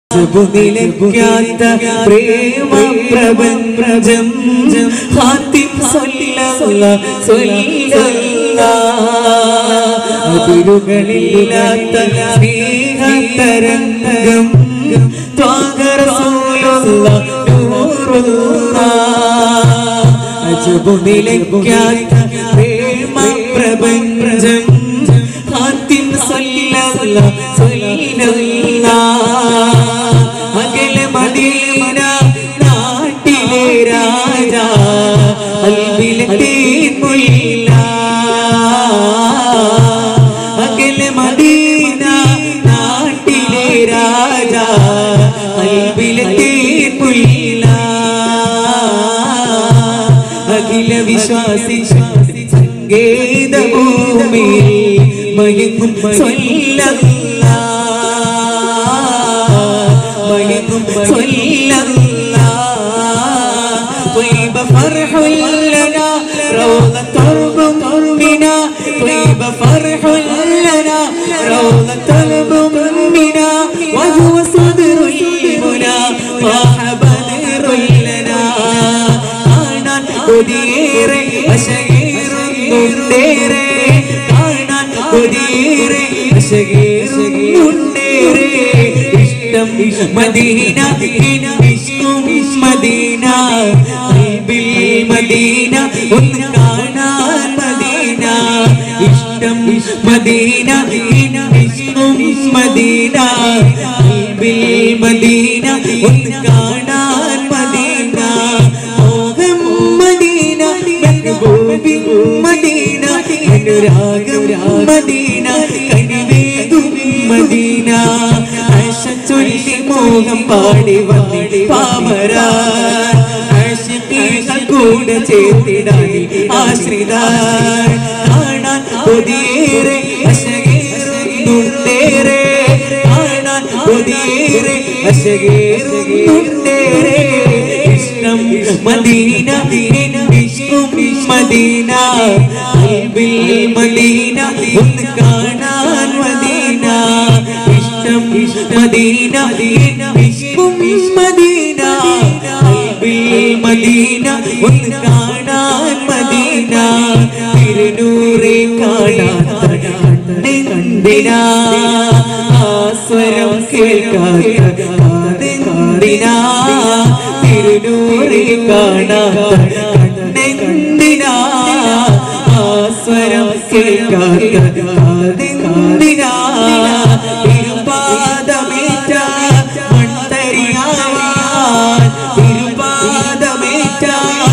നിലയ്ക്കാത്ത പ്രേമ പ്രപഞ്ചം ഹാത്തിം സൊല്ല സൊല്ല അതിരുകളില്ലാത്ത സ്നേഹതരംഗം ത്വാഗരസൂലുള്ള നൂറുള്ള അജബു നിലയ്ക്കാത്ത പ്രേമ പ്രപഞ്ചം ഹാത്തിം സൊല്ല സൊല്ല അകല മദീന നാട്ടിലെ രാജ അൽബിലെ മുല്ല അകല മദീന നാട്ടിലെ രാജ അൽബിലെ മുല്ല അഖില വിശ്വാസി സങ്കേതഭൂമി മയങ്ങും സ്വല്ല മയങ്ങും സ്വല്ല طيب فرح لنا روضة ترب منا طيب فرح لنا روضة ترب منا وهو صدر المنى طاح بدر لنا കാണാൻ കൊതിയേറെ അശകേറുന്നുണ്ടേറെ കാണാൻ കൊതിയേറെ അശകേറുന്നുണ്ടേറെ ഇഷ്ടം മദീന ഇഷ്കും മദീന ഖൽബിൽ മദീന ഒന്ന് കാണാൻ മദീന ഇഷ്ടം മദീന ഇഷ്കും മദീന ഖൽബിൽ മദീന ഒന്ന് കാണാൻ മദീന മോഹം മദീന മെഹബൂബിൻ മദീന അനുരാഗം മദീന കനിവേകും മദീന ആശ ചൊല്ലി മോഹം പാടി വന്നിടി പാമര ആശിഖീകൾ കൂടെ ചേർത്തിടാനി ആശ്രിത കാണാൻ കൊതിയേറെ അശകേറുന്നുണ്ടേറെ കാണാൻ കൊതിയേറെ അശകേറുന്നുണ്ടേറെ ഇഷ്ടം മദീന ഇഷ്കും മദീന ഖൽബിൽ മദീന ഒന്ന് കാണാൻ മദീന ഇഷ്ടം മദീന ഇഷ്കും മദീന ഖൽബിൽ മദീന ഒന്ന് കാണാൻ മദീന തിരുനൂറെ കാണാത്ത കണ്ണെ കണ്ടിനാ ആസ്വരം കേൾക്കാത്ത കാതെ കണ്ടിനാ തിരുനൂറെ കാണാത്ത കണ്ണെ കണ്ടിനാ ആസ്വരം കേൾക്കാത്ത കാതെ കണ്ടിനാ തിരുപാദമേറ്റ മൺതരിയാവാൻ തിരുപാദമേറ്റ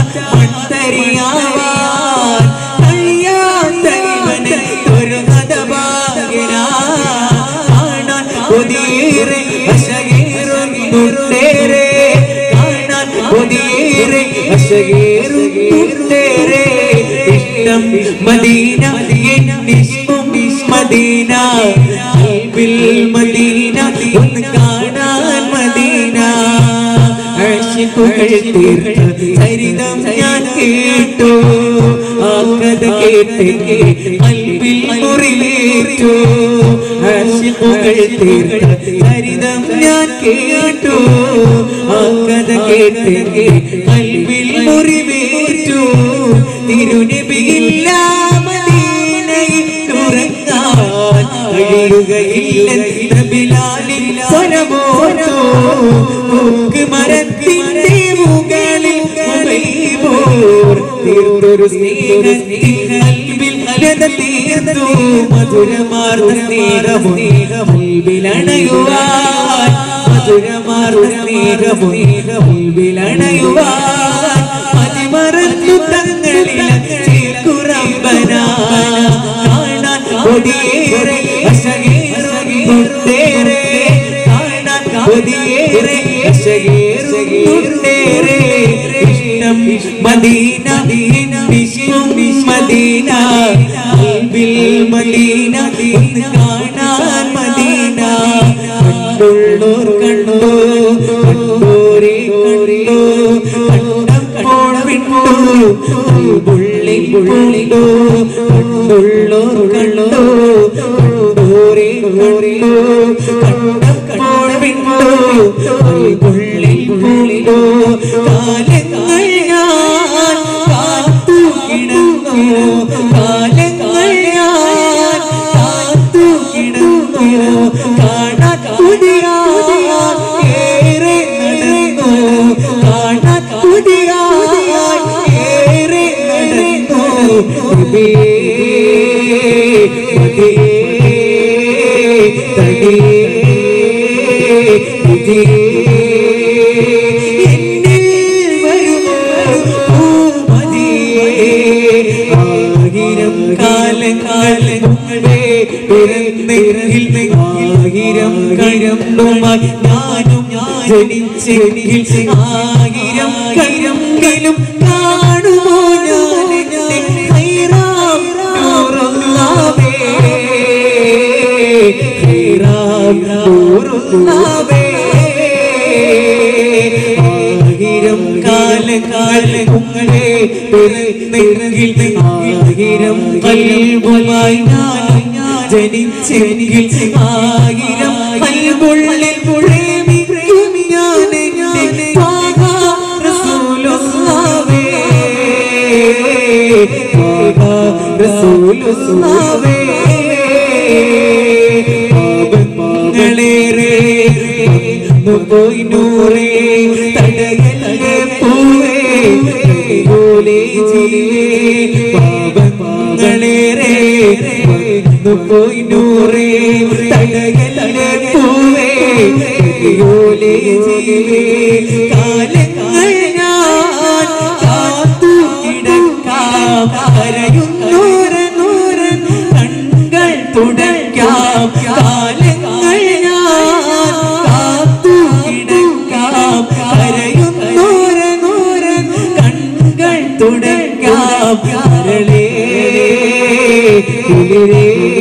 മൺതരിയാവാൻ കഴിയാത്തവന് ഒരു നദഭാഗ്യനാ കാണാൻ കൊതിയേറെ അശകേറുന്നുണ്ടേറെ കാണാൻ കൊതിയേറെ അശകേറുന്നുണ്ടേറെ ഇഷ്ടം മദീന ഇഷ്കും മദീന ഖൽബിൽ മദീന ഒന്ന് കാണാൻ മദീന ആശിക്കുകൾ തീർത്ത ചരിതം ഞാൻ കേട്ടു ആ കഥ കേട്ട് കൽവിൽ മുറിവേറ്റു ആശിക്കുകൾ തീർത്ത ചരിതം ഞാൻ കേട്ടു ആ കഥ കേട്ട് കൽവിൽ മുറിവേറ്റു തിരുനബിയില്ല മദീനയിൽ ഉറങ്ങാൻ കഴിയുകയില്ല ബിലാലിൽ സ്വരമോനോ മൂക്ക് മരത്തിന്റെ മുകളിൽ ഉബൈബോർ തീർത്തൊരു സ്നേഹത്തിൽ കൽവിൽ ലത തീർത്തു മധുരമാർന്ന സ്നേഹമോ കൽവിലണയുവാൻ മധുരമാർന്ന സ്നേഹമോ കൽവിലണയുവാൻ മതിമറന്നു തങ്ങളിൽ ചേർക്കുറമ്പന കാണാൻ കൊടിയേറെ അശകേറുന്നുണ്ടേറെ കാണാൻ കൊടിയേറെ അശകേറുന്നുണ്ടേറെ ഇഷ്ടം മദീന ഇഷ്കും മദീന ഖൽബിൽ മദീന ഒന്ന് കാണാൻ മദീന കണ്ടുള്ളോർ കണ്ടു കണ്ടോരെ കണ്ടു കണ്ടപ്പോൾ വിട്ടു പുള്ളി പുള്ളിടു കണ്ടുള്ളോർ കണ്ടു കണ്ടോരെ കണ്ടു കണ്ടപ്പോൾ വിട്ടു ഉള്ളിൽ പൂണ്ടോ കാലങ്ങൾ ഞാൻ കാത്തു കിടന്നു കാലങ്ങൾ ഞാൻ കാത്തു കിടന്നു കാണാൻ പുതിയ ഏറെ നടന്നു കാണാൻ പുതിയ ഏറെ നടന്നു ഇതേ ഇതേ തടേ ഇതേ എന്നിൽ വരുമോ പൂമതിയേ ആയിരം കാലങ്ങളെ പിറന്നെങ്കിൽ ആയിരം കഴമ്പുമായി ഞാനും ജനിച്ചെങ്കിൽ ആയിരം കഴമ്പിലും കാണുമോ ഞാൻ എന്നെ ഹൈറാം നൂറുള്ളവേ ഹൈറാം നൂറുള്ളവേ ആയിരം കാലങ്ങളെ പിറന്നെങ്കിൽ ആയിരം കൽവുമായി ഞാൻ ജനിച്ചെങ്കിൽ ആയിരം കൽവുള്ളിൽ പ്രേമിക്കും ഞാൻ ഞാൻ പാകാ റസൂലുള്ളാഹേ പാകാ റസൂലുള്ളാഹേ പാപങ്ങളേറെ പോയി നൂറേ തടയല്ലേ പൂവേ പോലെ ജീവേ പാപങ്ങളേറെ പോയി നൂറേ തടയല്ലേ പൂവേ പോലെ ജീവേ കാലങ്ങൾ ഞാൻ കാത്തു കിടക്കാം കരയുന്നൂരൻ നൂരൻ കൺകൾ തുടയ്ക്കാം കാലങ്ങൾ ഞാൻ കാത്തു കിടക്കാം കരയുന്നൂരൻ നൂരൻ കൺകൾ തുടയ്ക്കാം കരളേ കുളിരേ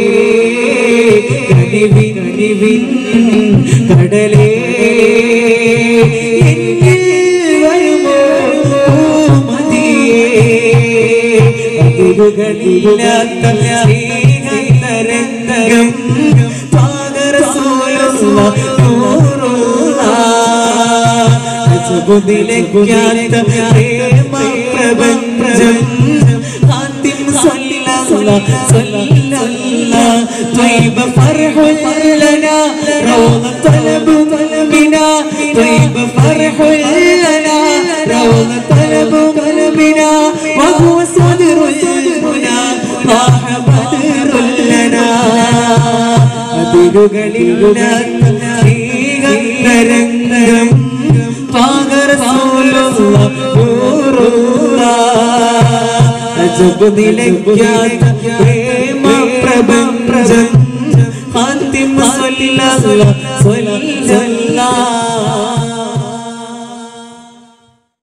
കനിവിൻ കനിവിൻ കടലേ എന്നിൽ വരുമോ പൂമതിയേ അതിരുകളില്ലാത്ത സ്നേഹതരംഗം പാകരസൂലുള്ള നൂറുള്ള അജബുദിലേക്കാത്ത പ്രേമ പ്രപഞ്ചം ആദ്യം صلى صلى طيب فرح لنا روض طلب قلبنا طيب فرح لنا روض طلب قلبنا وهو صدر المنى طاح بدر لنا അതിരുകളില്ലാത്ത ശ്രീകരംഗം പാകരസൂലുള്ള നൂറുള്ള അജബ് നിലയ്ക്കാത്ത പ്രേമ പ്രപഞ്ചം ഹാത്തിം സ്വല്ല സ്വല്ല